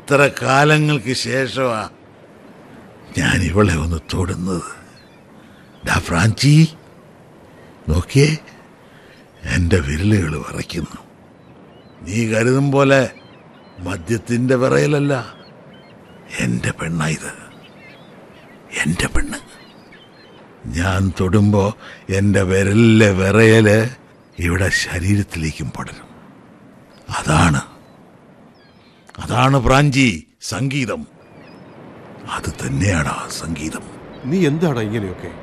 എത്ര കാലങ്ങൾക്ക് ശേഷമാ ഞാൻ ഇവളെ ഒന്ന് തൊടുന്നത് ഡാ ഫ്രാഞ്ചി നോക്കിയേ എൻ്റെ വിരലുകൾ വിറയ്ക്കുന്നു നീ കരുതും പോലെ മദ്യത്തിൻ്റെ വിറയലല്ല എൻ്റെ പെണ്ണായത് എൻ്റെ പെണ്ണ് ഞാൻ തൊടുമ്പോ എൻ്റെ വിരലിലെ വിറയല് ഇവിടെ ശരീരത്തിലേക്കും പടരും അതാണ് അതാണ് പ്രാഞ്ചി സംഗീതം അത് തന്നെയാണ് ആ സംഗീതം നീ എന്താടാ ഇങ്ങനെയൊക്കെ